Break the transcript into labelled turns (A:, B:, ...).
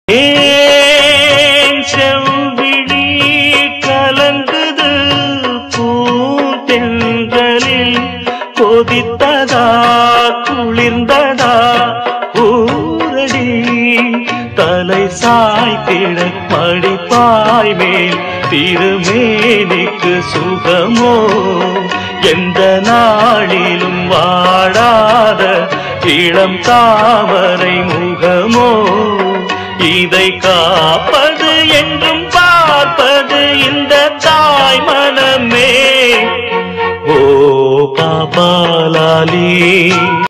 A: ஏன் செவ்விழி கலங்குது பூந்தென்றலில் கொதித்ததா குளிர்ந்ததா ஊரடி தலை சாய்த்திட மடிப்பாய் மேல் திருமேனிக்கு சுகமோ எந்த நாளிலும் வாடாத இளம் தாமரை முகமோ இதை காப்பது என்றும் பார்ப்பது இந்த தாய் மனமே ஓ பாபாலாலி